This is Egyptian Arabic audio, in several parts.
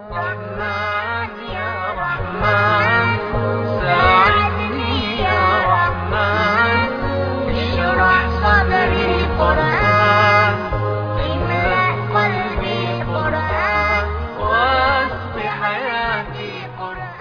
رحمن يا رحمن ساعدني يا رحمن اشرح صدري قرآن املأ قلبي قرآن واسق حياتي قرآن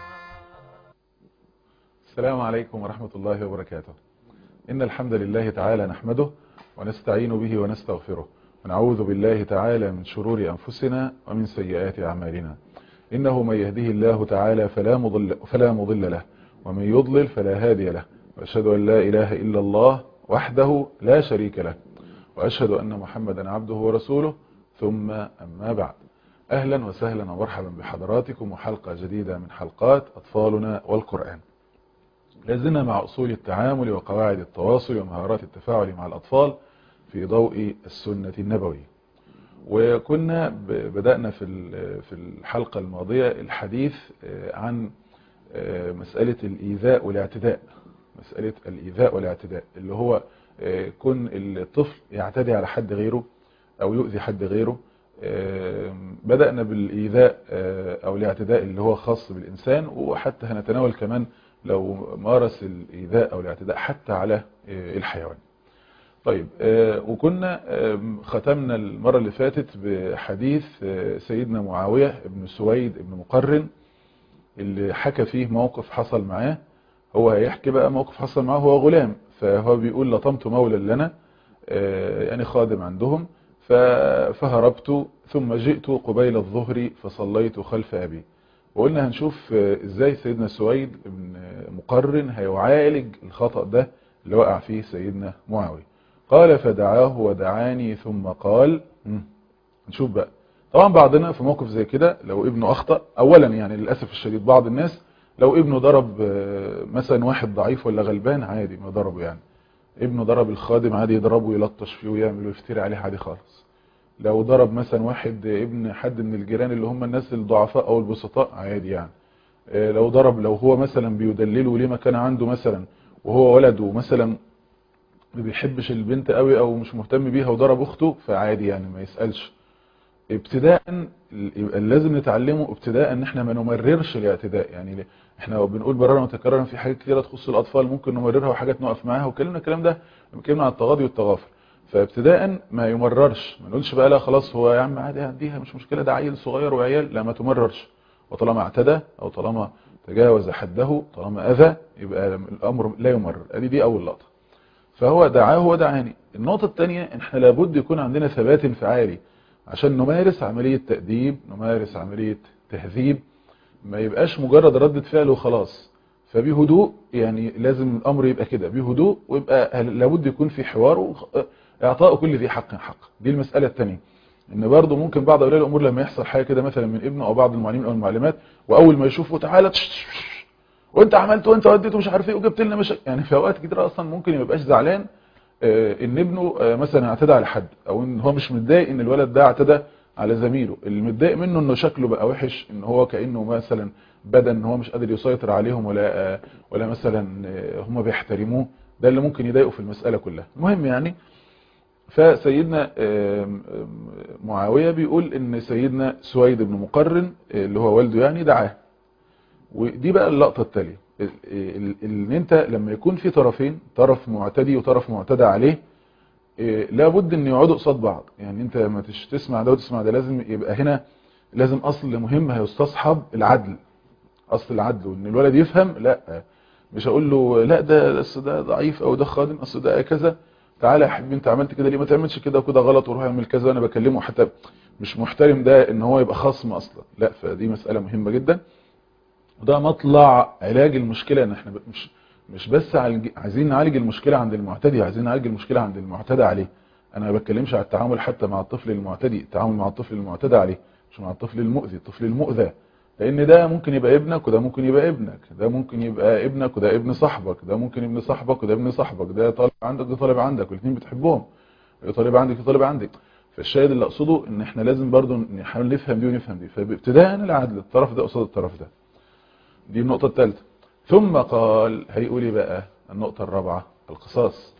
السلام عليكم ورحمة الله وبركاته إن الحمد لله تعالى نحمده ونستعين به ونستغفره ونعوذ بالله تعالى من شرور أنفسنا ومن سيئات أعمالنا إنه من يهده الله تعالى فلا مضل, فلا مضل له ومن يضلل فلا هادي له وأشهد أن لا إله إلا الله وحده لا شريك له وأشهد أن محمدا عبده ورسوله ثم أما بعد أهلا وسهلا ومرحبا بحضراتكم وحلقة جديدة من حلقات أطفالنا والقرآن لازلنا مع أصول التعامل وقواعد التواصل ومهارات التفاعل مع الأطفال في ضوء السنة النبوية وكنا بدأنا في في الحلقة الماضية الحديث عن مسألة الإيذاء والاعتداء مسألة الإيذاء والاعتداء اللي هو كن الطفل يعتدي على حد غيره أو يؤذي حد غيره بدأنا بالإيذاء أو الاعتداء اللي هو خاص بالإنسان وحتى هنتناول كمان لو مارس الإيذاء أو الاعتداء حتى على الحيوان طيب وكنا ختمنا المرة اللي فاتت بحديث سيدنا معاوية ابن سويد ابن مقرن اللي حكى فيه موقف حصل معاه هو هيحكي بقى موقف حصل معاه هو غلام فهو بيقول لطمت مولا لنا يعني خادم عندهم فهربت ثم جئت قبيل الظهر فصليت خلف أبي وقلنا هنشوف ازاي سيدنا سويد ابن مقرن هيعالج الخطأ ده اللي وقع فيه سيدنا معاوية قال فدعاه ودعاني ثم قال نشوف بقى طبعا بعضنا في موقف زي كده لو ابنه اخطأ اولا يعني للأسف الشديد بعض الناس لو ابنه ضرب مثلا واحد ضعيف ولا غلبان عادي ما ضربه يعني ابنه ضرب الخادم عادي يضربه ويلطش فيه ويعمل ويفتري عليه عادي خالص لو ضرب مثلا واحد ابن حد من الجيران اللي هم الناس الضعفاء او البسطاء عادي يعني لو ضرب لو هو مثلا بيدلله ليه ما كان عنده مثلا وهو ولد ومثلا ما بيحبش البنت قوي او مش مهتم بيها وضرب اخته فعادي يعني ما يسألش ابتداء يبقى لازم نتعلمه ابتداء ان احنا ما نمررش الاعتداء يعني احنا بنقول مرارا وتكرارا في حاجات كتيره تخص الاطفال ممكن نمررها وحاجات نقف معاها وكلمنا الكلام ده اتكلمنا عن التغاضي والتغافل فابتداء ما يمررش ما نقولش بقى لا خلاص هو يا عم عادي هديها مش مشكله ده عيل صغير وعيال لا ما تمررش وطالما اعتدى او طالما تجاوز حده طالما اذى يبقى الامر لا يمرر ادي دي اول لقطه فهو دعاه ودعاني النقطه الثانيه احنا لابد يكون عندنا ثبات انفعالي عشان نمارس عمليه تاديب نمارس عمليه تهذيب ما يبقاش مجرد ردة فعل وخلاص فبهدوء يعني لازم الامر يبقى كده بهدوء ويبقى لابد يكون في حوار اعطاء كل ذي حق حق دي المسألة الثانيه ان برضه ممكن بعض اولياء الامور لما يحصل حاجه كده مثلا من ابنه او بعض المعلمين او المعلمات واول ما يشوفه تعالى وانت عملت وانت وديته مش عارف ايه وجبت لنا مش يعني في اوقات كتير اصلا ممكن ما يبقاش زعلان ان ابنه مثلا اعتدى على حد او ان هو مش متضايق ان الولد ده اعتدى على زميله اللي متضايق منه انه شكله بقى وحش ان هو كانه مثلا بدا ان هو مش قادر يسيطر عليهم ولا ولا مثلا هم بيحترموه ده اللي ممكن يضايقه في المساله كلها المهم يعني فسيدنا معاوية بيقول ان سيدنا سويد بن مقرن اللي هو والده يعني دعاه ودي بقى اللقطة التالية ان انت لما يكون في طرفين طرف معتدي وطرف معتدى عليه لابد ان يقعدوا قصاد بعض يعني انت ما تسمع ده وتسمع ده لازم يبقى هنا لازم اصل مهم هيستصحب العدل اصل العدل وان الولد يفهم لا مش هقول له لا ده اصل ده ضعيف او ده خادم اصل ده كذا تعالى يا حبيبي انت عملت كده ليه ما تعملش كده وكده غلط وروح اعمل كذا وانا بكلمه حتى مش محترم ده ان هو يبقى خصم اصلا لا فدي مسألة مهمة جدا وده مطلع علاج المشكلة ان احنا مش مش بس عايزين نعالج المشكلة عند المعتدي عايزين نعالج المشكلة عند المعتدى عليه انا ما بتكلمش على التعامل حتى مع الطفل المعتدي التعامل مع الطفل المعتدى عليه مش مع الطفل المؤذي الطفل المؤذى لان ده ممكن يبقى ابنك وده ممكن يبقى ابنك ده ممكن يبقى ابنك وده ابن صاحبك ده ممكن ابن صاحبك وده ابن صاحبك ده طالب عندك ده طالب عندك والاثنين بتحبهم طالب عندك طالب عندك فالشاهد اللي اقصده ان احنا لازم برضو نحاول نفهم دي ونفهم دي فابتداء العدل الطرف ده قصاد الطرف ده دي النقطة الثالثة ثم قال هيقولي بقى النقطة الرابعة القصاص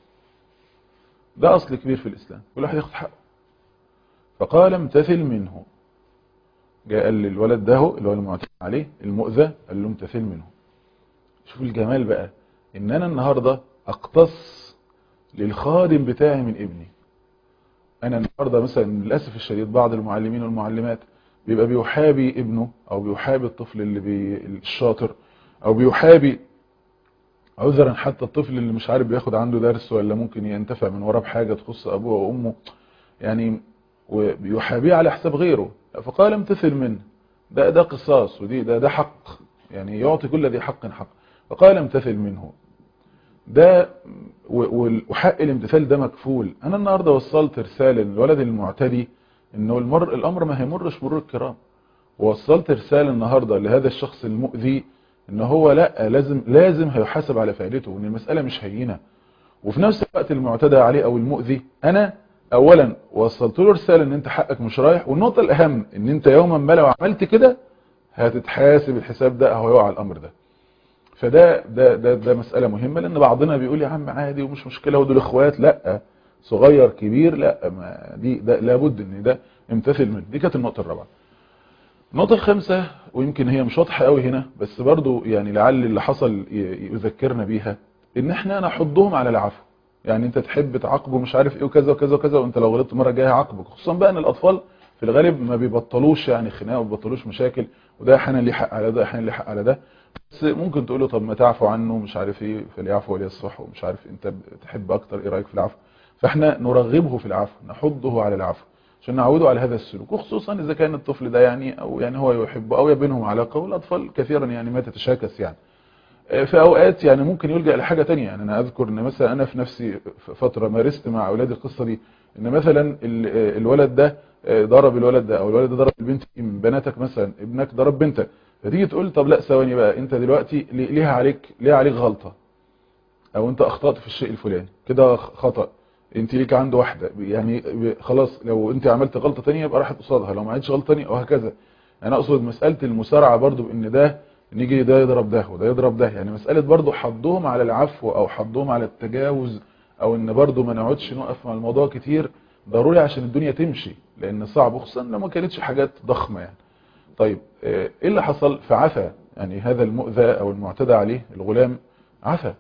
ده اصل كبير في الاسلام كل واحد ياخد حقه فقال امتثل منه جاء قال للولد ده هو اللي هو المعتدى عليه المؤذى قال له امتثل منه شوف الجمال بقى ان انا النهاردة اقتص للخادم بتاعي من ابني انا النهاردة مثلا للأسف الشديد بعض المعلمين والمعلمات بيبقى بيحابي ابنه او بيحابي الطفل اللي بي الشاطر او بيحابي عذرا حتى الطفل اللي مش عارف بياخد عنده درس ولا ممكن ينتفع من وراه بحاجة تخص ابوه وامه يعني وبيحابيه على حساب غيره فقال امتثل منه ده ده قصاص ودي ده ده حق يعني يعطي كل ذي حق حق فقال امتثل منه ده وحق الامتثال ده مكفول انا النهاردة وصلت رسالة للولد المعتدي انه المر الامر ما هيمرش مرور الكرام ووصلت رسالة النهاردة لهذا الشخص المؤذي ان هو لا لازم لازم هيحاسب على فعلته وان المسألة مش هينة وفي نفس الوقت المعتدى عليه او المؤذي انا اولا وصلت له رسالة ان انت حقك مش رايح والنقطة الاهم ان انت يوما ما لو عملت كده هتتحاسب الحساب ده او هيقع الامر ده فده ده ده ده مسألة مهمة لان بعضنا بيقول يا عم عادي ومش مشكلة ودول اخوات لا صغير كبير لا ما دي ده لابد ان ده امتثل منه دي كانت النقطة الرابعة النقطة الخامسة ويمكن هي مش واضحة قوي هنا بس برضو يعني لعل اللي حصل يذكرنا بيها ان احنا نحضهم على العفو يعني انت تحب تعاقبه مش عارف ايه وكذا وكذا وكذا وانت لو غلطت مرة جاية عاقبك خصوصا بقى ان الاطفال في الغالب ما بيبطلوش يعني خناقه وما بيبطلوش مشاكل وده احيانا ليه حق على ده احيانا ليه حق على ده بس ممكن تقول له طب ما تعفو عنه مش عارف ايه فليعفو وليصفح ومش عارف انت تحب اكتر ايه رايك في العفو فاحنا نرغبه في العفو نحضه على العفو عشان نعوده على هذا السلوك وخصوصا اذا كان الطفل ده يعني او يعني هو يحبه او بينهم علاقه والاطفال كثيرا يعني ما تتشاكس يعني في اوقات يعني ممكن يلجأ لحاجة تانية يعني انا اذكر ان مثلا انا في نفسي فترة مارست مع اولادي القصة دي ان مثلا الولد ده ضرب الولد ده او الولد ده ضرب البنت من بناتك مثلا ابنك ضرب بنتك فتيجي تقول طب لا ثواني بقى انت دلوقتي ليها عليك ليها عليك غلطة او انت اخطأت في الشيء الفلاني كده خطأ انت ليك عنده واحدة يعني خلاص لو انت عملت غلطة تانية يبقى راحت قصادها لو ما عملتش غلطة تانية وهكذا انا اقصد مسألة المسارعة برضو ان ده نيجي ده يضرب ده وده يضرب ده يعني مسألة برضو حضهم على العفو او حضهم على التجاوز او ان برضو ما نقعدش نقف مع الموضوع كتير ضروري عشان الدنيا تمشي لان صعب خصوصا لو ما كانتش حاجات ضخمة يعني طيب ايه اللي حصل فعفى يعني هذا المؤذى او المعتدى عليه الغلام عفى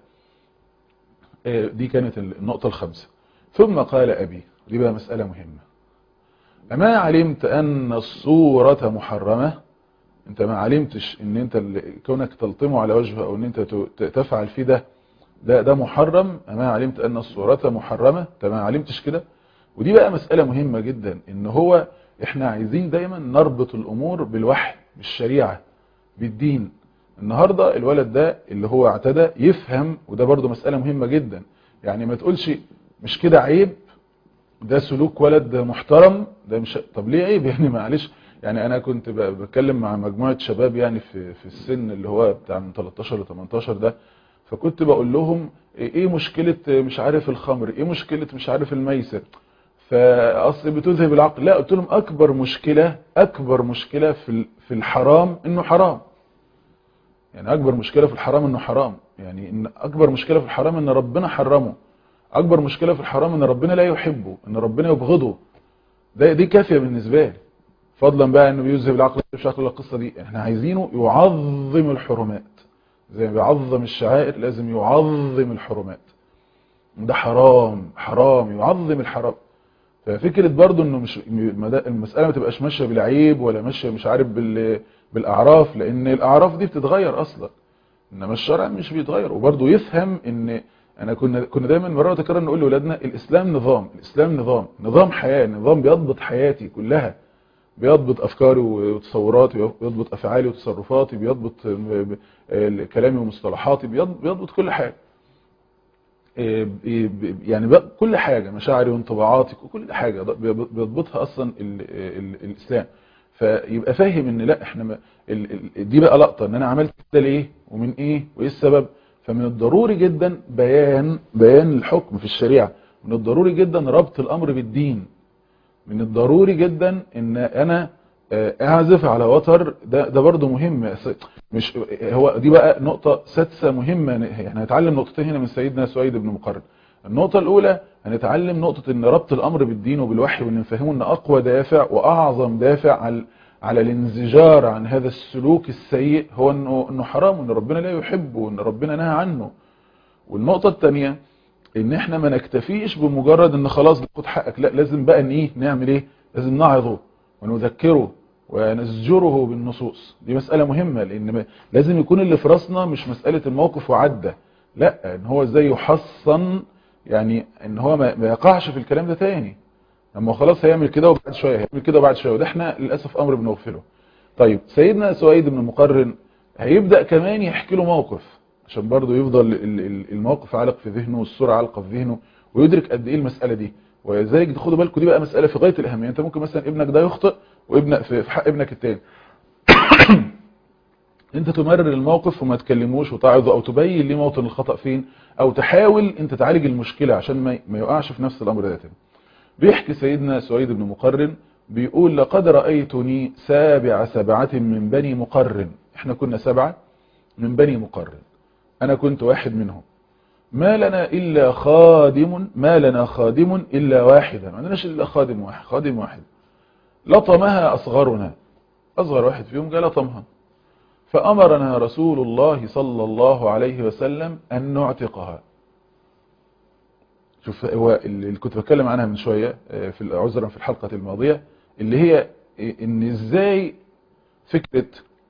دي كانت النقطة الخامسة ثم قال أبي دي بقى مسألة مهمة أما علمت أن الصورة محرمة انت ما علمتش ان انت كونك تلطمه على وجهه او ان انت تفعل فيه ده ده ده محرم اما علمت ان الصورة محرمة انت ما علمتش كده ودي بقى مسألة مهمة جدا ان هو احنا عايزين دايما نربط الامور بالوحي بالشريعة بالدين النهاردة الولد ده اللي هو اعتدى يفهم وده برضو مسألة مهمة جدا يعني ما تقولش مش كده عيب ده سلوك ولد محترم ده مش طب ليه عيب يعني معلش يعني انا كنت بتكلم مع مجموعة شباب يعني في في السن اللي هو بتاع من 13 ل 18 ده فكنت بقول لهم ايه مشكلة مش عارف الخمر ايه مشكلة مش عارف الميسر فاصل بتذهب العقل لا قلت لهم اكبر مشكلة اكبر مشكلة في في الحرام انه حرام يعني اكبر مشكلة في الحرام انه حرام يعني ان اكبر مشكلة في الحرام ان ربنا حرمه اكبر مشكلة في الحرام ان ربنا لا يحبه ان ربنا يبغضه ده دي كافية بالنسبة لي فضلا بقى انه بيذهب العقل مش عقل القصة دي احنا عايزينه يعظم الحرمات زي ما بيعظم الشعائر لازم يعظم الحرمات ده حرام حرام يعظم الحرام ففكرة برضو انه مش المسألة ما تبقاش ماشية بالعيب ولا ماشية مش عارف بال بالاعراف لان الاعراف دي بتتغير اصلا انما الشرع مش بيتغير وبرضو يفهم ان انا كنا كنا دايما مره تكرر نقول لاولادنا الاسلام نظام الاسلام نظام نظام حياه نظام بيضبط حياتي كلها بيضبط افكاري وتصوراتي بيضبط افعالي وتصرفاتي بيضبط كلامي ومصطلحاتي بيضبط كل حاجه يعني كل حاجه مشاعري وانطباعاتي كل حاجه بيضبطها اصلا ال ال الاسلام فيبقى فاهم ان لا احنا دي بقى لقطه ان انا عملت كده ليه ومن ايه وايه السبب فمن الضروري جدا بيان بيان الحكم في الشريعه من الضروري جدا ربط الامر بالدين من الضروري جدا ان انا اعزف على وتر ده ده برضه مهم مش هو دي بقى نقطه سادسه مهمه احنا هنتعلم نقطتين هنا من سيدنا سويد بن مقرن النقطه الاولى هنتعلم نقطه ان ربط الامر بالدين وبالوحي وان نفهمه ان اقوى دافع واعظم دافع على على الانزجار عن هذا السلوك السيء هو انه انه حرام وان ربنا لا يحبه وان ربنا نهى عنه والنقطة الثانية ان احنا ما نكتفيش بمجرد ان خلاص ناخد حقك لا لازم بقى ان ايه نعمل ايه لازم نعظه ونذكره ونزجره بالنصوص دي مسألة مهمة لان لازم يكون اللي في راسنا مش مسألة الموقف وعدى لا ان هو ازاي يحصن يعني ان هو ما يقعش في الكلام ده تاني لما خلاص هيعمل كده وبعد شوية هيعمل كده وبعد شوية وده احنا للأسف امر بنغفله طيب سيدنا سويد بن مقرن هيبدأ كمان يحكي له موقف عشان برضه يفضل الموقف عالق في ذهنه والصورة عالقة في ذهنه ويدرك قد ايه المسألة دي ولذلك خدوا بالكم دي بقى مسألة في غاية الأهمية انت ممكن مثلا ابنك ده يخطئ وابنك في حق ابنك التاني انت تمرر الموقف وما تكلموش وتعظه او تبين ليه موطن الخطأ فين او تحاول انت تعالج المشكلة عشان ما يقعش في نفس الامر ده تاني بيحكي سيدنا سويد بن مقرن بيقول لقد رأيتني سابع سبعة من بني مقرن احنا كنا سبعة من بني مقرن انا كنت واحد منهم ما لنا الا خادم ما لنا خادم الا واحدا ما عندناش الا خادم واحد خادم واحد لطمها اصغرنا اصغر واحد فيهم قال لطمها فامرنا رسول الله صلى الله عليه وسلم ان نعتقها شوف هو اللي كنت بتكلم عنها من شوية في عذرا في الحلقة الماضية اللي هي ان ازاي فكرة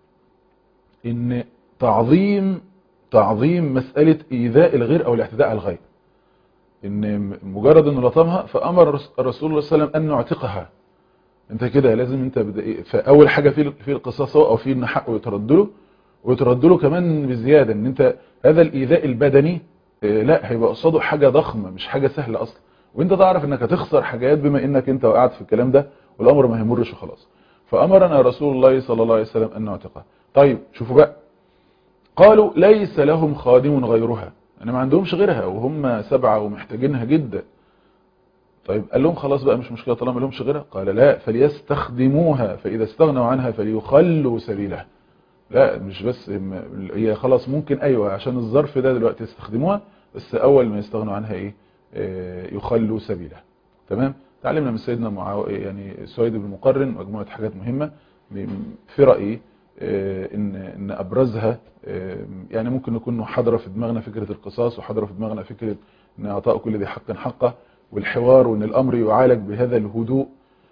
ان تعظيم تعظيم مسألة ايذاء الغير او الاعتداء على الغير ان مجرد انه لطمها فامر الرسول صلى الله عليه وسلم ان نعتقها انت كده لازم انت فاول حاجة في في القصاص او في ان حقه يترد له ويترد له كمان بزيادة ان انت هذا الايذاء البدني لا هيبقى قصاده حاجة ضخمة مش حاجة سهلة اصلا وانت تعرف انك هتخسر حاجات بما انك انت وقعت في الكلام ده والامر ما هيمرش وخلاص فامرنا رسول الله صلى الله عليه وسلم ان نعتقها طيب شوفوا بقى قالوا ليس لهم خادم غيرها انا ما عندهمش غيرها وهم سبعة ومحتاجينها جدا طيب قال لهم خلاص بقى مش مشكلة طالما لهمش غيرها قال لا فليستخدموها فاذا استغنوا عنها فليخلوا سبيلها لا مش بس هي خلاص ممكن ايوه عشان الظرف ده دلوقتي يستخدموها بس اول ما يستغنوا عنها ايه آه يخلوا سبيلها تمام تعلمنا من سيدنا معاو يعني سويد بن مقرن مجموعه حاجات مهمه في رايي آه ان ان ابرزها آه يعني ممكن نكون حاضره في دماغنا فكره القصاص وحاضره في دماغنا فكره ان اعطاء كل ذي حق حقه والحوار وان الامر يعالج بهذا الهدوء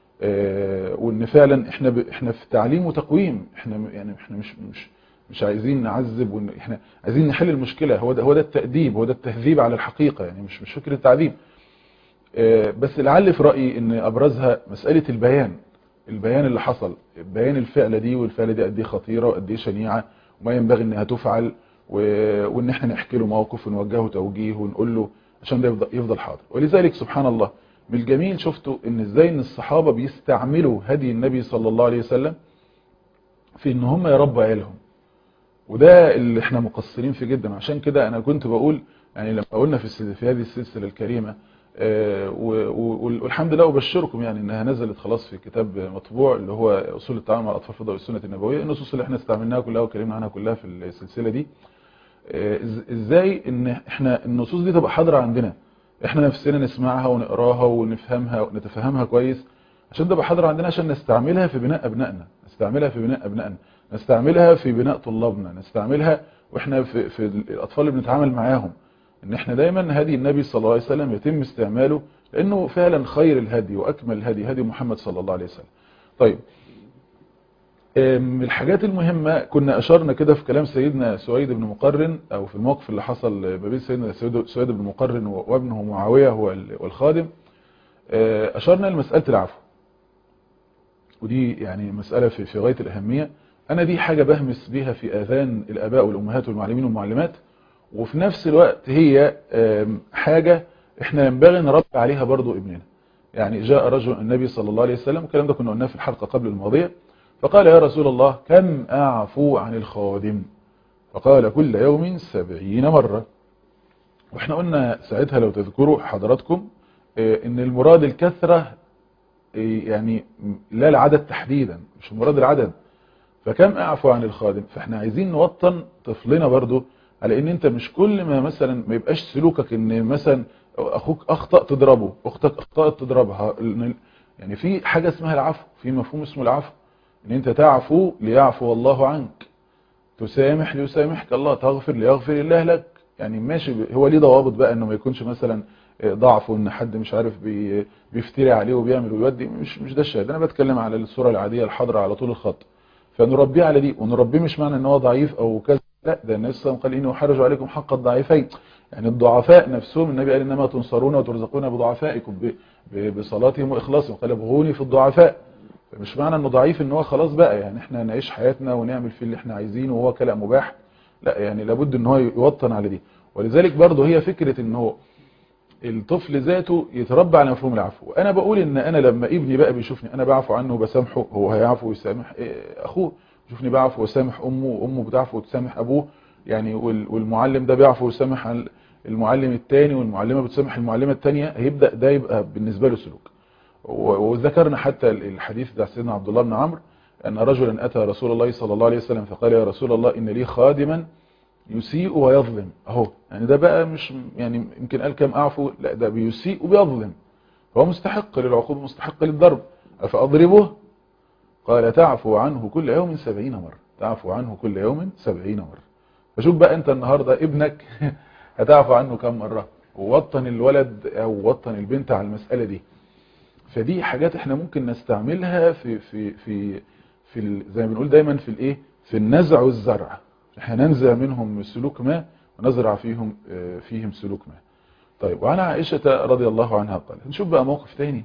وان فعلا احنا ب... احنا في تعليم وتقويم احنا يعني احنا مش مش مش عايزين نعذب وان احنا عايزين نحل المشكله هو ده هو ده التاديب هو ده التهذيب على الحقيقه يعني مش مش فكره تعذيب بس لعل في رايي ان ابرزها مساله البيان البيان اللي حصل بيان الفعله دي والفعله دي قد ايه خطيره وقد ايه شنيعه وما ينبغي انها تفعل و... وان احنا نحكي له موقف ونوجهه توجيه ونقول له عشان ده يفضل, يفضل حاضر ولذلك سبحان الله من الجميل شفتوا ان ازاي ان الصحابة بيستعملوا هدي النبي صلى الله عليه وسلم في ان هم يربوا عيالهم وده اللي احنا مقصرين فيه جدا عشان كده انا كنت بقول يعني لما قلنا في في هذه السلسلة الكريمة والحمد لله أبشركم يعني انها نزلت خلاص في كتاب مطبوع اللي هو اصول التعامل مع الاطفال في ضوء السنة النبوية النصوص اللي احنا استعملناها كلها وكلمنا عنها كلها في السلسلة دي ازاي ان احنا النصوص دي تبقى حاضرة عندنا احنا نفسنا نسمعها ونقراها ونفهمها ونتفهمها كويس عشان تبقى حاضرة عندنا عشان نستعملها في بناء ابنائنا نستعملها في بناء ابنائنا نستعملها في بناء طلابنا نستعملها واحنا في, في الاطفال اللي بنتعامل معاهم ان احنا دايما هدي النبي صلى الله عليه وسلم يتم استعماله لانه فعلا خير الهدي واكمل الهدي هدي محمد صلى الله عليه وسلم طيب من الحاجات المهمة كنا أشرنا كده في كلام سيدنا سويد بن مقرن أو في الموقف اللي حصل ما بين سيدنا سويد بن مقرن وابنه معاوية هو والخادم أشرنا لمسألة العفو ودي يعني مسألة في, في غاية الأهمية أنا دي حاجة بهمس بيها في آذان الآباء والأمهات والمعلمين والمعلمات وفي نفس الوقت هي حاجة احنا ينبغي نربي عليها برضو ابننا يعني جاء رجل النبي صلى الله عليه وسلم الكلام ده كنا قلناه في الحلقة قبل الماضية فقال يا رسول الله كم أعفو عن الخادم فقال كل يوم سبعين مرة واحنا قلنا ساعتها لو تذكروا حضراتكم ان المراد الكثرة يعني لا العدد تحديدا مش المراد العدد فكم أعفو عن الخادم فاحنا عايزين نوطن طفلنا برضو على ان انت مش كل ما مثلا ما يبقاش سلوكك ان مثلا اخوك اخطأ تضربه اختك اخطأت تضربها يعني في حاجة اسمها العفو في مفهوم اسمه العفو ان انت تعفو ليعفو الله عنك تسامح ليسامحك الله تغفر ليغفر الله لك يعني ماشي ب- هو ليه ضوابط بقى انه ما يكونش مثلا ضعف وان حد مش عارف بي- بيفتري عليه وبيعمل ويودي مش مش ده الشاهد انا بتكلم على الصوره العاديه الحاضره على طول الخط فنربيه على دي ونربيه مش معنى ان هو ضعيف او كذا لا ده النبي صلى الله عليه وسلم قال انه حرج عليكم حق الضعيفين يعني الضعفاء نفسهم النبي قال انما تنصرون وترزقون بضعفائكم ب- ب- بصلاتهم واخلاصهم قال ابغوني في الضعفاء مش معنى انه ضعيف ان هو خلاص بقى يعني احنا نعيش حياتنا ونعمل فيه اللي احنا عايزينه وهو كلام مباح لا يعني لابد ان هو يوطن على دي ولذلك برضه هي فكرة ان هو الطفل ذاته يتربى على مفهوم العفو انا بقول ان انا لما ابني بقى بيشوفني انا بعفو عنه وبسامحه هو هيعفو ويسامح إيه، اخوه يشوفني بعفو وسامح امه وامه بتعفو وتسامح ابوه يعني وال- والمعلم ده بيعفو ويسامح ال- المعلم التاني والمعلمه بتسامح المعلمه التانيه هيبدا ده يبقى بالنسبه له سلوك و- وذكرنا حتى الحديث بتاع سيدنا عبد الله بن عمرو ان رجلا اتى رسول الله صلى الله عليه وسلم فقال يا رسول الله ان لي خادما يسيء ويظلم اهو يعني ده بقى مش يعني يمكن قال كم اعفو لا ده بيسيء وبيظلم هو مستحق للعقوبة مستحق للضرب أفأضربه قال تعفو عنه كل يوم سبعين مرة تعفو عنه كل يوم سبعين مرة فشوف بقى انت النهاردة ابنك هتعفو عنه كم مرة ووطن الولد او وطن البنت على المسألة دي فدي حاجات احنا ممكن نستعملها في في في في ال- زي ما بنقول دايما في الايه في النزع والزرع احنا ننزع منهم سلوك ما ونزرع فيهم آه، فيهم سلوك ما طيب وعن عائشة رضي الله عنها قالت نشوف بقى موقف تاني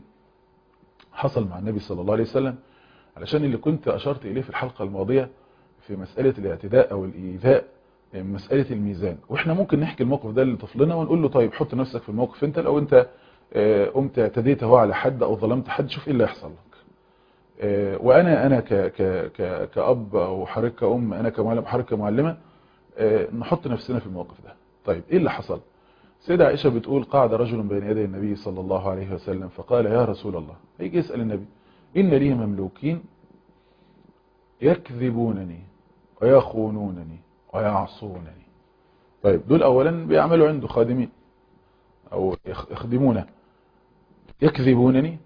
حصل مع النبي صلى الله عليه وسلم علشان اللي كنت أشرت إليه في الحلقة الماضية في مسألة الاعتداء أو الإيذاء يعني مسألة الميزان وإحنا ممكن نحكي الموقف ده لطفلنا ونقول له طيب حط نفسك في الموقف أنت لو أنت آه، قمت اعتديت هو على حد أو ظلمت حد شوف إيه اللي هيحصل لك آه، وأنا أنا ك ك ك كأب أو حضرتك كأم أنا كمعلم حضرتك كمعلمة آه، نحط نفسنا في الموقف ده طيب إيه اللي حصل سيدة عائشة بتقول قعد رجل بين يدي النبي صلى الله عليه وسلم فقال يا رسول الله يجي يسأل النبي إن لي مملوكين يكذبونني ويخونونني ويعصونني طيب دول أولا بيعملوا عنده خادمين أو يخ- يخدمونه يكذبونني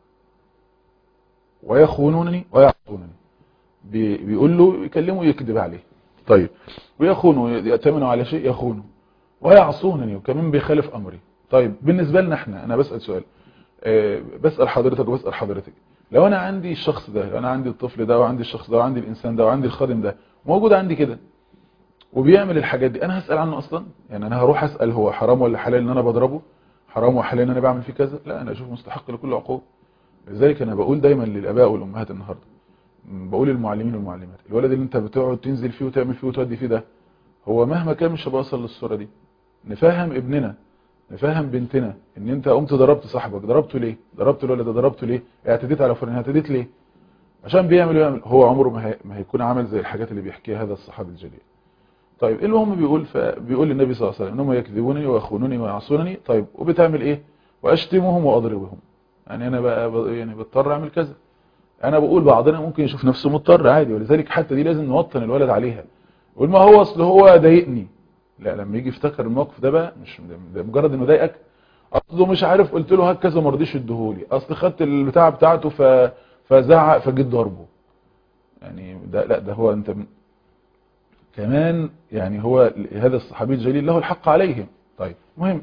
ويخونونني ويعصونني بي- بيقول له يكلمه يكذب عليه طيب ويخونوا يأتمنوا على شيء يخونوا ويعصونني وكمان بيخالف امري طيب بالنسبه لنا احنا انا بسال سؤال أه بسال حضرتك وبسال حضرتك لو انا عندي الشخص ده لو انا عندي الطفل ده وعندي الشخص ده وعندي الانسان ده وعندي الخادم ده موجود عندي كده وبيعمل الحاجات دي انا هسال عنه اصلا يعني انا هروح اسال هو حرام ولا حلال ان انا بضربه حرام وحلال ان انا بعمل فيه كذا لا انا اشوف مستحق لكل عقوبه لذلك انا بقول دايما للاباء والامهات النهارده م، بقول للمعلمين والمعلمات الولد اللي انت بتقعد تنزل فيه وتعمل فيه وتودي فيه ده هو مهما كان مش هيبقى وصل للصوره دي نفهم ابننا نفهم بنتنا ان انت قمت ضربت صاحبك ضربته ليه ضربت الولد ده ضربته ليه اعتديت على فلان اعتديت ليه عشان بيعمل ويعمل هو عمره ما, هي... ما هيكون عمل زي الحاجات اللي بيحكيها هذا الصحابي الجليل طيب المهم بيقول فبيقول للنبي صلى الله عليه وسلم انهم يكذبونني ويخونوني ويعصونني طيب وبتعمل ايه واشتمهم واضربهم يعني انا بقى ب... يعني بضطر اعمل كذا انا بقول بعضنا ممكن يشوف نفسه مضطر عادي ولذلك حتى دي لازم نوطن الولد عليها يقول ما هو اصل هو ضايقني لا لما يجي يفتكر الموقف ده بقى مش ده مجرد انه ضايقك اصله مش عارف قلت له هات كذا ما رضيش اديهولي اصل خدت البتاع بتاعته ف فزعق فجيت ضربه يعني ده لا ده هو انت م- كمان يعني هو هذا الصحابي الجليل له الحق عليهم طيب مهم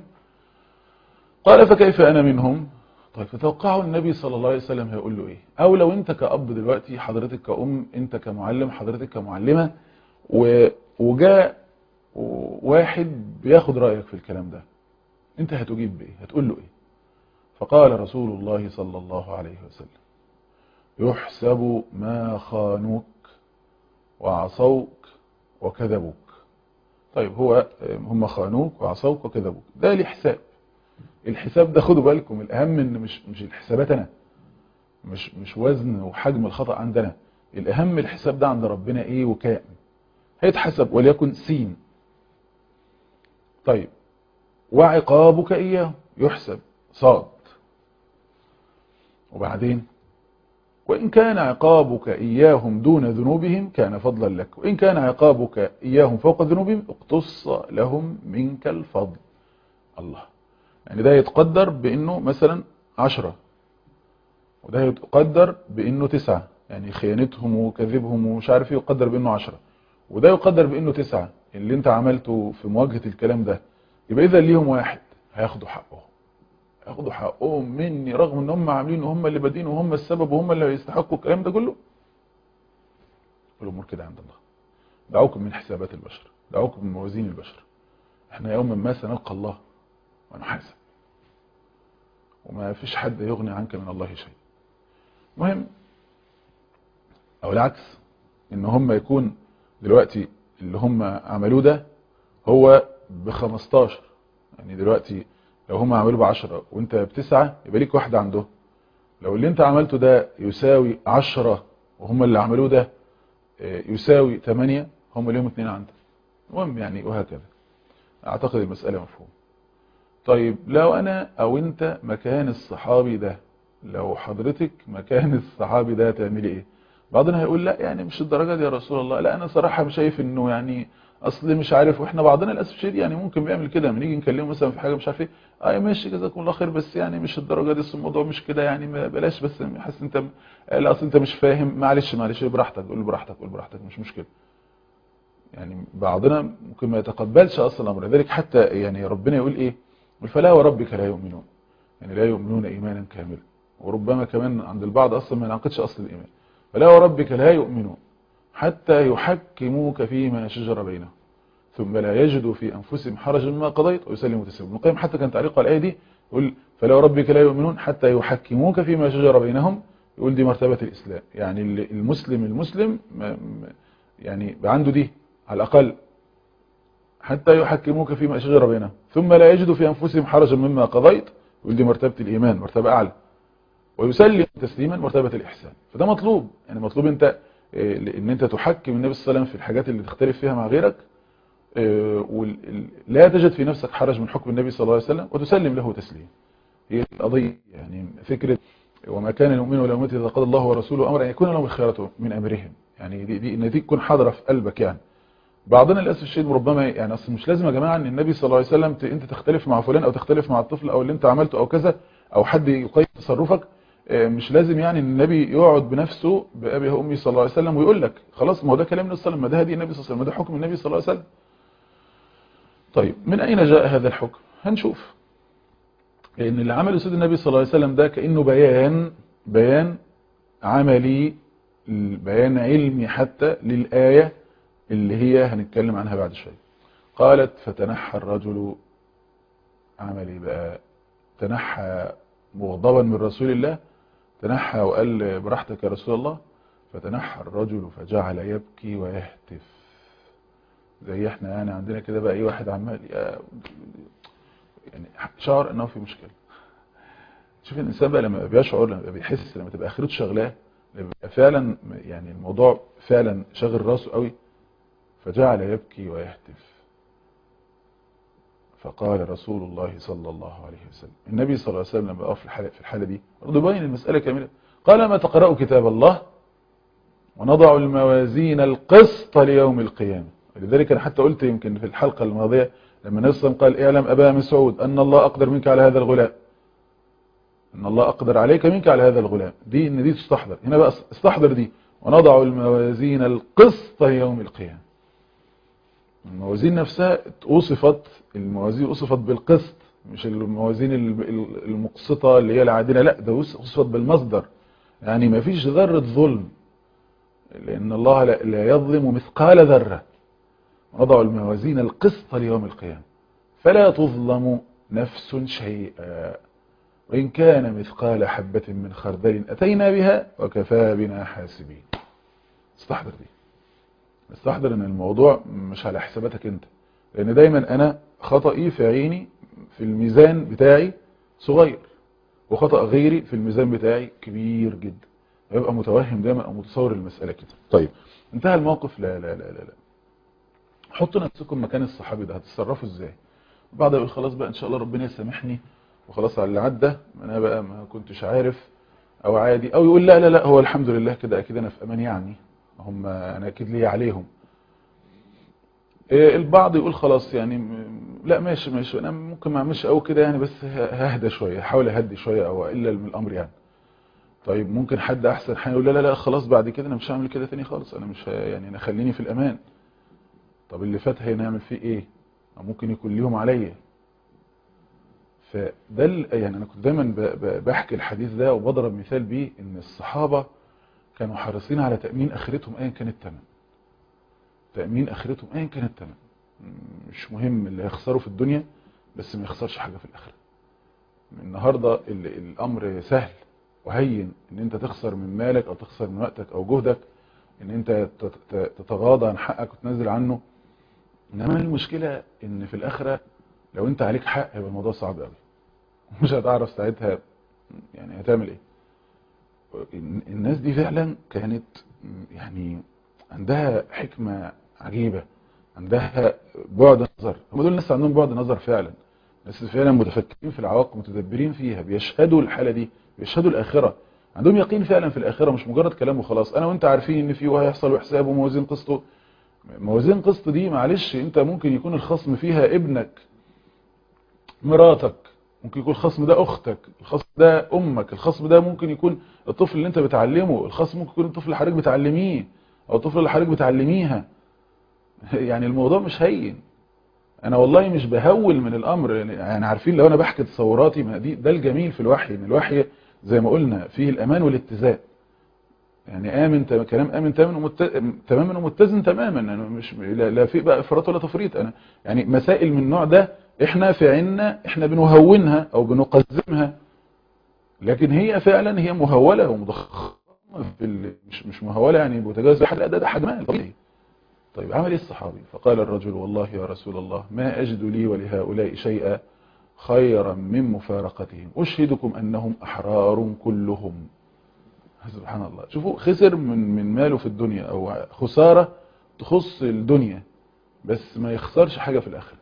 قال فكيف انا منهم طيب تتوقعوا النبي صلى الله عليه وسلم هيقول له ايه او لو انت كأب دلوقتي حضرتك كأم انت كمعلم حضرتك كمعلمة و... وجاء واحد بياخد رأيك في الكلام ده انت هتجيب بايه هتقول له ايه فقال رسول الله صلى الله عليه وسلم يحسب ما خانوك وعصوك وكذبوك طيب هو هم خانوك وعصوك وكذبوك ده الحساب الحساب ده خدوا بالكم الاهم ان مش مش الحسابات انا مش مش وزن وحجم الخطأ عندنا الاهم الحساب ده عند ربنا ايه وكام هيتحسب وليكن سين طيب وعقابك إياه يحسب صاد وبعدين وإن كان عقابك إياهم دون ذنوبهم كان فضلا لك وإن كان عقابك إياهم فوق ذنوبهم اقتص لهم منك الفضل الله يعني ده يتقدر بأنه مثلا عشرة وده يتقدر بأنه تسعة يعني خيانتهم وكذبهم ومش عارف ايه يقدر بانه عشرة وده يقدر بانه تسعة اللي انت عملته في مواجهة الكلام ده يبقى اذا ليهم واحد هياخدوا حقهم هياخدوا حقهم مني رغم ان هم عاملين وهم اللي بادين وهم السبب وهم اللي يستحقوا الكلام ده كله الامور كده عند الله دعوكم من حسابات البشر دعوكم من موازين البشر احنا يوما ما سنلقى الله ونحاسب وما فيش حد يغني عنك من الله شيء مهم او العكس ان هم يكون دلوقتي اللي هم عملوه ده هو ب 15 يعني دلوقتي لو هم عملوا ب 10 وانت بتسعة يبقى ليك واحدة عنده لو اللي انت عملته ده يساوي 10 وهم اللي عملوه ده يساوي 8 هم ليهم اثنين عندك المهم يعني وهكذا اعتقد المسألة مفهوم طيب لو انا او انت مكان الصحابي ده لو حضرتك مكان الصحابي ده تعملي ايه بعضنا هيقول لا يعني مش الدرجة دي يا رسول الله لا انا صراحة مش شايف انه يعني اصل مش عارف واحنا بعضنا للاسف الشديد يعني ممكن بيعمل كده لما نيجي نكلمه مثلا في حاجه مش عارف ايه اه ماشي جزاكم الله خير بس يعني مش الدرجه دي الموضوع مش كده يعني بلاش بس حاسس انت لا اصل انت مش فاهم معلش معلش براحتك قول براحتك قول براحتك مش مشكله يعني بعضنا ممكن ما يتقبلش اصلا الامر لذلك حتى يعني ربنا يقول ايه فلا وربك لا يؤمنون يعني لا يؤمنون ايمانا كاملا وربما كمان عند البعض اصلا ما ينعقدش اصل الايمان فلا وربك لا يؤمنون حتى يحكموك فيما شجر بينهم ثم لا يجدوا في أنفسهم حرجا مما قضيت ويسلموا تسليما ابن القيم حتى كان تعليق على الآية دي يقول فلو ربك لا يؤمنون حتى يحكموك فيما شجر بينهم يقول دي مرتبة الإسلام يعني المسلم المسلم يعني عنده دي على الأقل حتى يحكموك فيما شجر بينهم ثم لا يجدوا في أنفسهم حرجا مما قضيت يقول دي مرتبة الإيمان مرتبة أعلى ويسلم تسليما مرتبة الإحسان فده مطلوب يعني مطلوب أنت ان انت تحكم النبي صلى الله عليه وسلم في الحاجات اللي تختلف فيها مع غيرك لا تجد في نفسك حرج من حكم النبي صلى الله عليه وسلم وتسلم له تسليم هي القضية يعني فكرة وما كان المؤمن ولا المؤمن إذا قضى الله ورسوله أمر أن يكون لهم الخيرة من أمرهم يعني دي, دي إن دي تكون حاضرة في قلبك يعني بعضنا للأسف الشديد ربما يعني أصل مش لازم يا جماعة أن النبي صلى الله عليه وسلم أنت تختلف مع فلان أو تختلف مع الطفل أو اللي أنت عملته أو كذا أو حد يقيم تصرفك مش لازم يعني ان النبي يقعد بنفسه بأبي وأمي صلى الله عليه وسلم ويقول لك خلاص ما هو ده كلام النبي صلى الله عليه وسلم ما ده هدي النبي صلى الله عليه وسلم ما ده حكم النبي صلى الله عليه وسلم طيب من أين جاء هذا الحكم هنشوف لأن اللي عمله سيد النبي صلى الله عليه وسلم ده كأنه بيان بيان عملي بيان علمي حتى للآية اللي هي هنتكلم عنها بعد شوية قالت فتنحى الرجل عملي بقى تنحى مغضبا من رسول الله تنحى وقال براحتك يا رسول الله فتنحى الرجل فجعل يبكي ويهتف زي احنا يعني عندنا كده بقى ايه واحد عمال يعني شعر انه في مشكلة شوف الانسان بقى لما بيشعر لما بيحس لما تبقى اخرته شغلاه لما بيبقى فعلا يعني الموضوع فعلا شاغل راسه قوي فجعل يبكي ويهتف فقال رسول الله صلى الله عليه وسلم النبي صلى الله عليه وسلم لما في الحالة, في الحالة دي برضه باين المسألة كاملة قال ما تقرأوا كتاب الله ونضع الموازين القسط ليوم القيامة لذلك أنا حتى قلت يمكن في الحلقة الماضية لما نصم قال اعلم أبا مسعود أن الله أقدر منك على هذا الغلام أن الله أقدر عليك منك على هذا الغلام دي إن دي تستحضر هنا بقى استحضر دي ونضع الموازين القسط ليوم القيامة الموازين نفسها وصفت الموازين وصفت بالقسط مش الموازين المقسطة اللي هي العادلة لا ده وصفت بالمصدر يعني ما فيش ذرة ظلم لأن الله لا يظلم مثقال ذرة وضع الموازين القسط ليوم القيامة فلا تظلم نفس شيئا وإن كان مثقال حبة من خردل أتينا بها وكفى بنا حاسبين استحضر دي استحضر ان الموضوع مش على حساباتك انت لان دايما انا خطأي في عيني في الميزان بتاعي صغير وخطأ غيري في الميزان بتاعي كبير جدا يبقى متوهم دايما او متصور المسألة كده طيب انتهى الموقف لا لا لا لا, لا. حطوا نفسكم مكان الصحابي ده هتتصرفوا ازاي بعد يقول خلاص بقى ان شاء الله ربنا يسامحني وخلاص على اللي عدى انا بقى ما كنتش عارف او عادي او يقول لا لا لا هو الحمد لله كده اكيد انا في امان يعني هم انا اكيد ليا عليهم البعض يقول خلاص يعني لا ماشي ماشي انا ممكن ما اعملش قوي كده يعني بس ههدى شويه احاول اهدي شويه او اقلل من الامر يعني طيب ممكن حد احسن حاجه يقول لا لا لا خلاص بعد كده انا مش هعمل كده تاني خالص انا مش ه- يعني انا خليني في الامان طب اللي فات هنعمل فيه ايه أو ممكن يكون ليهم عليا فده ال- يعني انا كنت دايما ب- ب- بحكي الحديث ده وبضرب مثال بيه ان الصحابه كانوا حريصين على تامين اخرتهم ايا كان الثمن تامين اخرتهم ايا كان الثمن مش مهم اللي هيخسروا في الدنيا بس ما يخسرش حاجه في الاخره النهارده ال- الامر سهل وهين ان انت تخسر من مالك او تخسر من وقتك او جهدك ان انت تت- ت- تتغاضى عن حقك وتنزل عنه انما المشكله ان في الاخره لو انت عليك حق هيبقى الموضوع صعب قوي مش هتعرف ساعتها يعني هتعمل ايه الن- الناس دي فعلا كانت يعني عندها حكمة عجيبة عندها بعد نظر هم دول الناس عندهم بعد نظر فعلا ناس فعلا متفكرين في العواقب متدبرين فيها بيشهدوا الحالة دي بيشهدوا الآخرة عندهم يقين فعلا في الآخرة مش مجرد كلام وخلاص أنا وأنت عارفين إن في وهيحصل وحساب وموازين قسطه موازين قسط دي معلش أنت ممكن يكون الخصم فيها ابنك مراتك ممكن يكون الخصم ده اختك الخصم ده امك الخصم ده ممكن يكون الطفل اللي انت بتعلمه الخصم ممكن يكون الطفل اللي حضرتك بتعلميه او الطفل اللي حضرتك بتعلميها يعني الموضوع مش هين انا والله مش بهول من الامر يعني عارفين لو انا بحكي تصوراتي ما دي ده الجميل في الوحي ان الوحي زي ما قلنا فيه الامان والاتزان يعني امن تم- كلام امن تماما ومت... تماما ومتزن تماما انا مش لا, لا في بقى افراط ولا تفريط انا يعني مسائل من النوع ده احنا في عنا احنا بنهونها او بنقزمها لكن هي فعلا هي مهوله ومضخمه في ال... مش مش مهوله يعني بوتجاوز لا ده ده حجمها طبيعي طيب عمل ايه الصحابي فقال الرجل والله يا رسول الله ما اجد لي ولهؤلاء شيئا خيرا من مفارقتهم اشهدكم انهم احرار كلهم سبحان الله شوفوا خسر من من ماله في الدنيا او خساره تخص الدنيا بس ما يخسرش حاجه في الاخره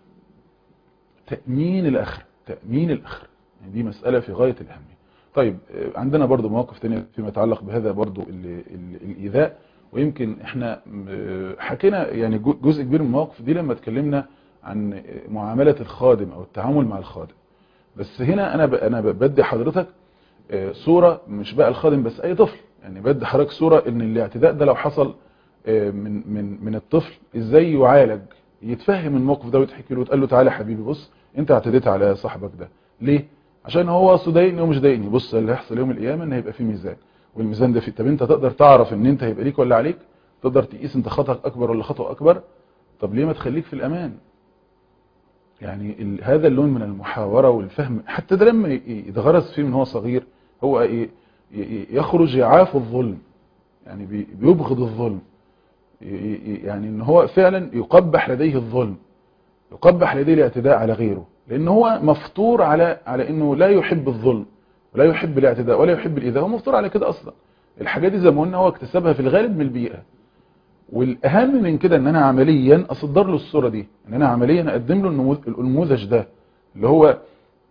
تامين الاخره تامين الاخره يعني دي مساله في غايه الاهميه طيب آه، عندنا برضو مواقف تانية فيما يتعلق بهذا برضو ال- ال- الايذاء ويمكن احنا آه، حكينا يعني جو- جزء كبير من المواقف دي لما اتكلمنا عن آه، معامله الخادم او التعامل مع الخادم بس هنا انا ب- انا ب- بدي حضرتك آه، صورة مش بقى الخادم بس اي طفل يعني بدي حضرتك صورة ان الاعتداء ده لو حصل آه، من من من الطفل ازاي يعالج يتفهم الموقف ده ويتحكي له وتقول له تعالى يا حبيبي بص انت اعتديت على صاحبك ده ليه عشان هو اصله ضايقني ومش ضايقني بص اللي هيحصل يوم القيامه ان هيبقى فيه ميزان والميزان ده فيه طب انت تقدر تعرف ان انت هيبقى ليك ولا عليك تقدر تقيس انت خطأك اكبر ولا خطأ اكبر طب ليه ما تخليك في الامان يعني ال- هذا اللون من المحاورة والفهم حتى ده لما ي- يتغرس فيه من هو صغير هو ي- ي- يخرج يعاف الظلم يعني بي- بيبغض الظلم ي- ي- يعني ان هو فعلا يقبح لديه الظلم يقبح لديه الاعتداء على غيره لان هو مفطور على على انه لا يحب الظلم ولا يحب الاعتداء ولا يحب الايذاء هو مفطور على كده اصلا الحاجات دي زي ما قلنا هو اكتسبها في الغالب من البيئة والاهم من كده ان انا عمليا اصدر له الصورة دي ان انا عمليا اقدم له النموذ- النموذج ده اللي هو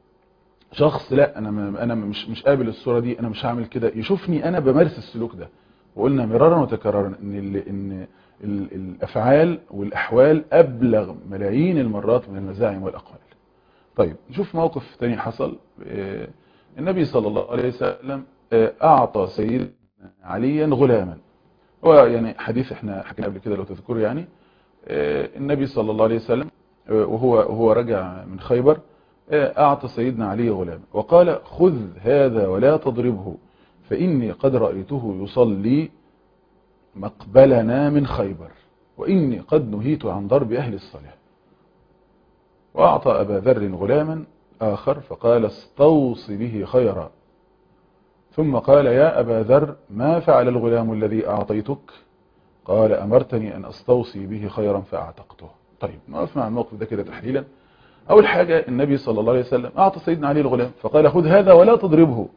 شخص لا انا م- انا مش مش قابل الصورة دي انا مش هعمل كده يشوفني انا بمارس السلوك ده وقلنا مرارا وتكرارا ان ال ان ال الافعال والاحوال ابلغ ملايين المرات من المزاعم والاقوال طيب نشوف موقف تاني حصل آه، النبي صلى الله عليه وسلم آه، اعطى سيدنا عليا غلاما هو يعني حديث احنا حكينا قبل كده لو تذكروا يعني آه، النبي صلى الله عليه وسلم آه، وهو وهو رجع من خيبر آه، اعطى سيدنا علي غلاما وقال خذ هذا ولا تضربه فاني قد رايته يصلي مقبلنا من خيبر واني قد نهيت عن ضرب اهل الصلاه واعطى ابا ذر غلاما اخر فقال استوص به خيرا ثم قال يا أبا ذر ما فعل الغلام الذي أعطيتك قال أمرتني أن أستوصي به خيرا فأعتقته طيب نقف مع الموقف ده كده تحليلا أول حاجة النبي صلى الله عليه وسلم أعطى سيدنا علي الغلام فقال خذ هذا ولا تضربه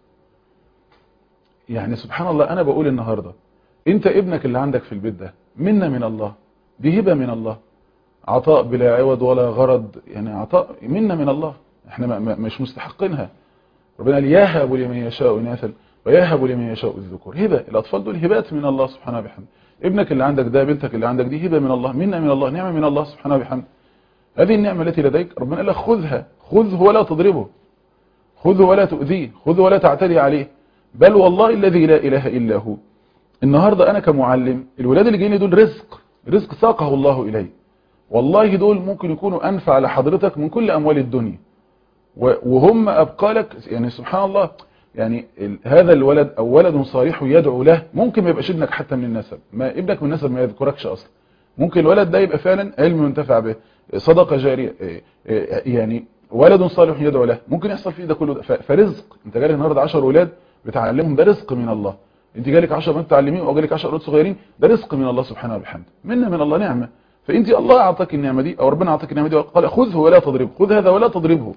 يعني سبحان الله أنا بقول النهاردة أنت ابنك اللي عندك في البيت ده منا من الله دي هبة من الله عطاء بلا عوض ولا غرض يعني عطاء منا من الله احنا ما- ما- مش مستحقينها ربنا قال يهب لمن يشاء إناثا ويهب لمن يشاء الذكور هبة الأطفال دول هبات من الله سبحانه وبحمده ابنك اللي عندك ده بنتك اللي عندك دي هبة من الله منا من الله نعمة من الله سبحانه وبحمده هذه النعمة التي لديك ربنا قال لك خذها خذه ولا تضربه خذه ولا تؤذيه خذه ولا تعتدي عليه بل والله الذي لا اله الا هو النهارده انا كمعلم الولاد اللي جايين دول رزق رزق ساقه الله الي والله دول ممكن يكونوا انفع لحضرتك من كل اموال الدنيا وهم ابقى لك يعني سبحان الله يعني هذا الولد او ولد صالح يدعو له ممكن ما يبقاش ابنك حتى من النسب ما ابنك من النسب ما يذكركش اصلا ممكن الولد ده يبقى فعلا علم ينتفع به صدقه جاريه يعني ولد صالح يدعو له ممكن يحصل فيه ده كله ده فرزق انت جالك النهارده 10 اولاد بتعلمهم ده رزق من الله انت جالك 10 بنات تعلمين او جالك 10 اولاد صغيرين ده رزق من الله سبحانه وبحمده منا من الله نعمه فانت الله اعطاك النعمه دي او ربنا اعطاك النعمه دي وقال خذه ولا تضربه خذ هذا ولا تضربه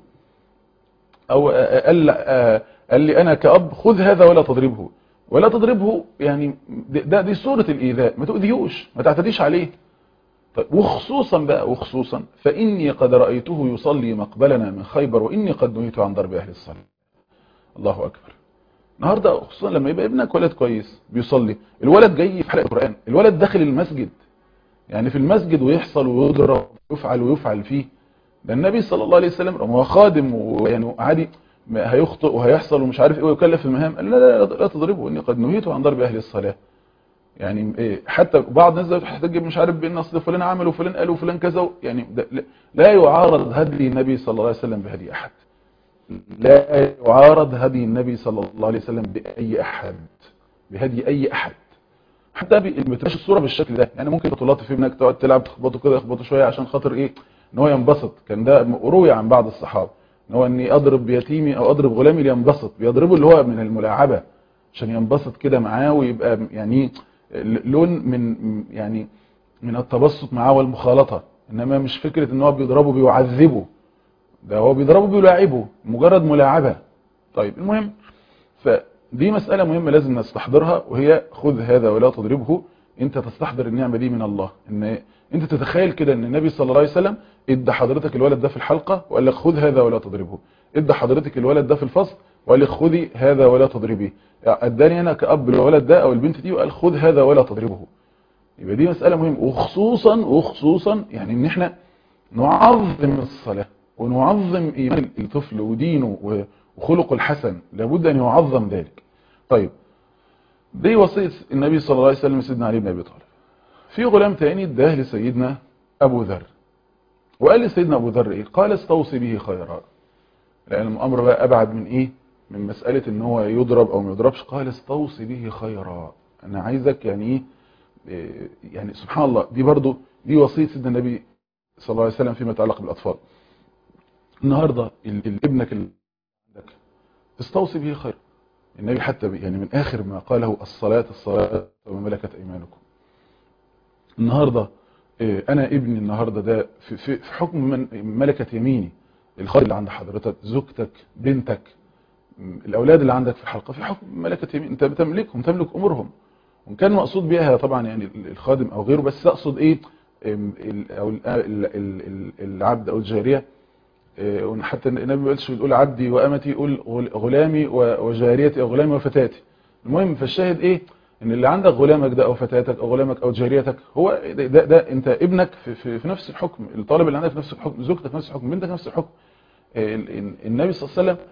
او قال قال لي انا كاب خذ هذا ولا تضربه ولا تضربه يعني ده دي صوره الايذاء ما تؤذيهوش ما تعتديش عليه طيب وخصوصا بقى وخصوصا فاني قد رايته يصلي مقبلنا من خيبر واني قد نهيت عن ضرب اهل الصلاه الله اكبر النهارده خصوصا لما يبقى ابنك ولد كويس بيصلي الولد جاي في حلقه القران الولد داخل المسجد يعني في المسجد ويحصل ويضرب ويفعل ويفعل فيه ده النبي صلى الله عليه وسلم هو خادم ويعني عادي هيخطئ وهيحصل ومش عارف ايه ويكلف المهام لا لا لا, لا تضربه اني قد نهيت عن ضرب اهل الصلاه يعني إيه حتى بعض الناس بتحتج مش عارف بان اصل فلان عمل وفلان قال وفلان كذا يعني لا يعارض هدي النبي صلى الله عليه وسلم بهدي احد لا يعارض هدي النبي صلى الله عليه وسلم باي احد بهدي اي احد حتى ما تبقاش الصوره بالشكل ده يعني ممكن بطولات في ابنك تقعد تلعب تخبطه كده يخبطه شويه عشان خاطر ايه ان هو ينبسط كان ده روي عن بعض الصحابه ان هو اني اضرب يتيمي او اضرب غلامي لينبسط بيضربه اللي هو من الملاعبه عشان ينبسط كده معاه ويبقى يعني لون من يعني من التبسط معاه والمخالطه انما مش فكره ان هو بيضربه بيعذبه ده هو بيضربه بيلاعبه مجرد ملاعبه طيب المهم فدي مساله مهمه لازم نستحضرها وهي خذ هذا ولا تضربه انت تستحضر النعمه دي من الله ان انت تتخيل كده ان النبي صلى الله عليه وسلم ادى حضرتك الولد ده في الحلقه وقال لك خذ هذا ولا تضربه ادى حضرتك الولد ده في الفصل وقال لك خذي هذا ولا تضربيه اداني انا كاب الولد ده او البنت دي وقال خذ هذا ولا تضربه يبقى دي مساله مهمه وخصوصا وخصوصا يعني ان احنا نعظم الصلاه ونعظم ايمان الطفل ودينه وخلقه الحسن لابد ان يعظم ذلك طيب دي وصيه النبي صلى الله عليه وسلم سيدنا علي بن ابي طالب في غلام تاني اداه لسيدنا ابو ذر وقال لسيدنا ابو ذر ايه قال استوصي به خيرا لان الامر بقى ابعد من ايه من مساله ان هو يضرب او ما يضربش قال استوصي به خيرا انا عايزك يعني ايه يعني سبحان الله دي برضو دي وصيه سيدنا النبي صلى الله عليه وسلم فيما يتعلق بالاطفال النهارده ابنك اللي عندك استوصي به خيرا النبي حتى يعني من اخر ما قاله الصلاه الصلاه وما ملكت ايمانكم النهارده انا ابني النهارده ده في, في, في حكم من ملكه يميني الخير اللي عند حضرتك زوجتك بنتك الاولاد اللي عندك في الحلقه في حكم ملكه يمين انت بتملكهم تملك امورهم وان كان مقصود بيها طبعا يعني الخادم او غيره بس اقصد ايه او العبد او الجاريه حتى النبي ما قالش يقول عبدي وامتي يقول غلامي وجاريتي او غلامي وفتاتي المهم فالشاهد ايه ان اللي عندك غلامك ده او فتاتك او غلامك او جاريتك هو ده, ده, ده انت ابنك في, في, في نفس الحكم الطالب اللي عندك في نفس الحكم زوجتك في نفس الحكم بنتك في نفس الحكم النبي صلى الله عليه وسلم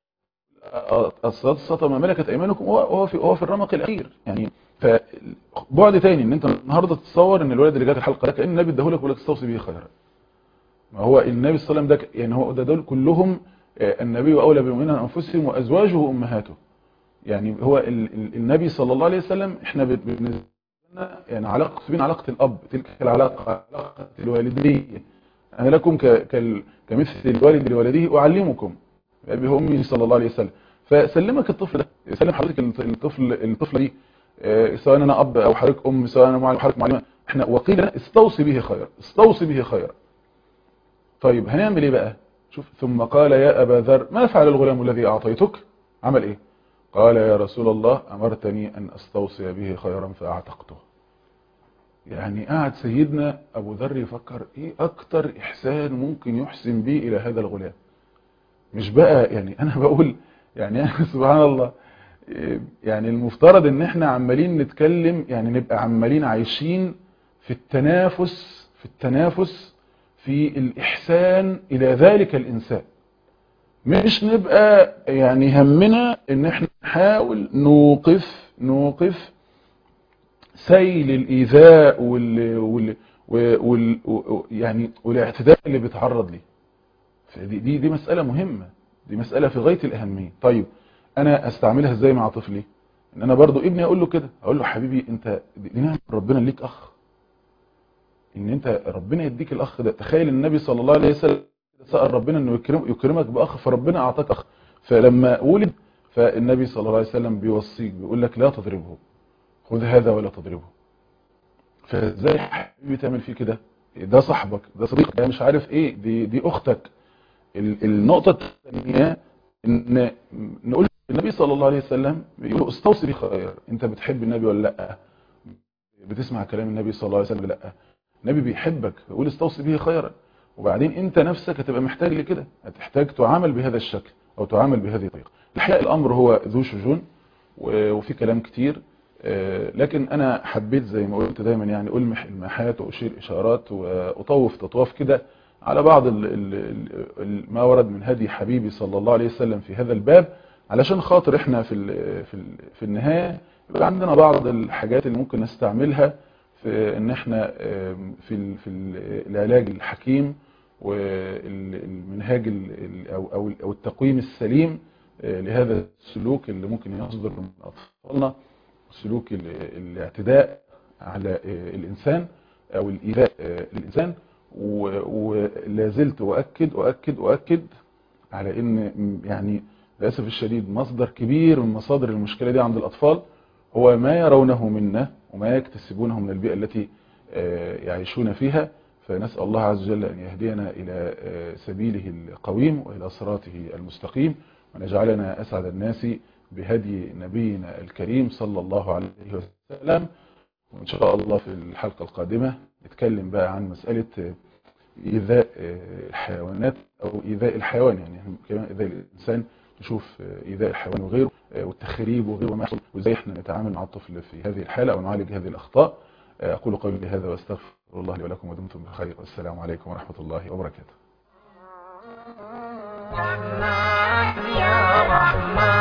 الصلاه الصلاه ما ملكت ايمانكم وهو في هو في الرمق الاخير يعني فبعد تاني ان انت النهارده تتصور ان الولد اللي جات الحلقه ده كان النبي اداهولك ويقول لك استوصي به خيرا ما هو النبي صلى الله عليه وسلم ده يعني هو ده دول كلهم النبي اولى بالمؤمنين انفسهم وازواجه امهاته يعني هو النبي صلى الله عليه وسلم احنا بالنسبه لنا يعني علاقه بين علاقه الاب تلك العلاقه علاقه الوالديه انا لكم كمثل الوالد لولده اعلمكم ابي امي صلى الله عليه وسلم فسلمك الطفل ده سلم حضرتك الطفل الطفله دي سواء انا اب او حضرتك ام سواء انا معلم حضرتك معلمه احنا وقيل استوصي به خيرا استوصي به خيرا طيب هنعمل ايه بقى شوف ثم قال يا ابا ذر ما فعل الغلام الذي اعطيتك عمل ايه قال يا رسول الله امرتني ان استوصي به خيرا فاعتقته يعني قعد سيدنا ابو ذر يفكر ايه اكتر احسان ممكن يحسن به الى هذا الغلام مش بقى يعني انا بقول يعني سبحان الله يعني المفترض ان احنا عمالين نتكلم يعني نبقى عمالين عايشين في التنافس في التنافس في الإحسان إلى ذلك الإنسان مش نبقى يعني همنا ان احنا نحاول نوقف نوقف سيل الايذاء وال, وال, وال, وال يعني والاعتداء اللي بيتعرض ليه فدي دي دي مسألة مهمة دي مسألة في غاية الأهمية طيب أنا أستعملها إزاي مع طفلي إن أنا برضو ابني أقول له كده أقول له حبيبي أنت دي نعمة ربنا ليك أخ إن أنت ربنا يديك الأخ ده تخيل النبي صلى الله عليه وسلم سأل ربنا إنه يكرم يكرمك بأخ فربنا أعطاك أخ فلما ولد فالنبي صلى الله عليه وسلم بيوصيك بيقول لك لا تضربه خذ هذا ولا تضربه فازاي حبيبي تعمل فيه كده ده صاحبك ده صديقك ده مش عارف ايه دي دي اختك النقطة الثانية ان نقول النبي صلى الله عليه وسلم يقول استوصي بخير انت بتحب النبي ولا لا بتسمع كلام النبي صلى الله عليه وسلم لا النبي بيحبك يقول استوصي به خيرا وبعدين انت نفسك هتبقى محتاج لكده هتحتاج تعامل بهذا الشكل او تعامل بهذه الطريقة الحقيقة الامر هو ذو شجون وفي كلام كتير لكن انا حبيت زي ما قلت دايما يعني المح المحات واشير اشارات واطوف تطواف كده على بعض ال ال ما ورد من هدي حبيبي صلى الله عليه وسلم في هذا الباب علشان خاطر احنا في ال في ال في النهايه يبقى عندنا بعض الحاجات اللي ممكن نستعملها في ان احنا في ال في العلاج الحكيم والمنهاج او او او التقويم السليم لهذا السلوك اللي ممكن يصدر من اطفالنا سلوك الاعتداء على الإنسان أو الإيذاء الإنسان ولا زلت أؤكد أؤكد أؤكد على أن يعني للأسف الشديد مصدر كبير من مصادر المشكلة دي عند الأطفال هو ما يرونه منا وما يكتسبونه من البيئة التي يعيشون فيها فنسأل الله عز وجل أن يهدينا إلى سبيله القويم وإلى صراطه المستقيم ونجعلنا أسعد الناس بهدي نبينا الكريم صلى الله عليه وسلم وإن شاء الله في الحلقة القادمة نتكلم بقى عن مسألة إيذاء الحيوانات أو إيذاء الحيوان يعني كمان إيذاء الإنسان نشوف إيذاء الحيوان وغيره والتخريب وغيره وما يحصل وإزاي إحنا نتعامل مع الطفل في هذه الحالة أو نعالج هذه الأخطاء أقول قولي هذا واستغفر الله لي ولكم ودمتم بخير والسلام عليكم ورحمة الله وبركاته رحمن يا رحمن